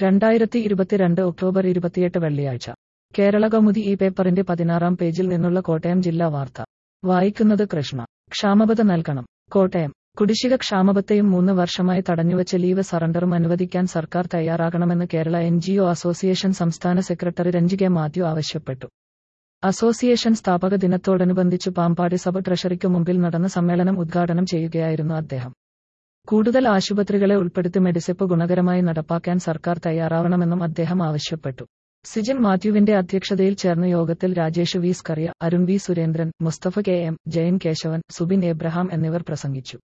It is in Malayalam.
രണ്ടായിരത്തി ഇരുപത്തിരണ്ട് ഒക്ടോബർ ഇരുപത്തിയെട്ട് വെള്ളിയാഴ്ച കേരള കൗമുദി ഈ പേപ്പറിന്റെ പതിനാറാം പേജിൽ നിന്നുള്ള കോട്ടയം ജില്ലാ വാർത്ത വായിക്കുന്നത് കൃഷ്ണ ക്ഷാമബത്ത നൽകണം കോട്ടയം കുടിശ്ശിക ക്ഷാമബത്തെയും മൂന്ന് വർഷമായി തടഞ്ഞുവച്ച ലീവ് സറണ്ടറും അനുവദിക്കാൻ സർക്കാർ തയ്യാറാകണമെന്ന് Kerala N G O association സംസ്ഥാന സെക്രട്ടറി രഞ്ജി കെ മാത്യു ആവശ്യപ്പെട്ടു അസോസിയേഷൻ സ്ഥാപക ദിനത്തോടനുബന്ധിച്ച് പാമ്പാടി സബ് ട്രഷറിക്കു മുമ്പിൽ നടന്ന സമ്മേളനം ഉദ്ഘാടനം ചെയ്യുകയായിരുന്നു അദ്ദേഹം കൂടുതൽ ആശുപത്രികളെ ഉൾപ്പെടുത്തി മെഡിസിപ്പ് ഗുണകരമായി നടപ്പാക്കാൻ സർക്കാർ തയ്യാറാവണമെന്നും അദ്ദേഹം ആവശ്യപ്പെട്ടു സിജിൻ മാത്യുവിന്റെ അധ്യക്ഷതയിൽ ചേർന്ന യോഗത്തിൽ Rajesh V Scaria Arun V Surendran Mustafa K M Jayan Kesavan Subin Abraham എന്നിവർ പ്രസംഗിച്ചു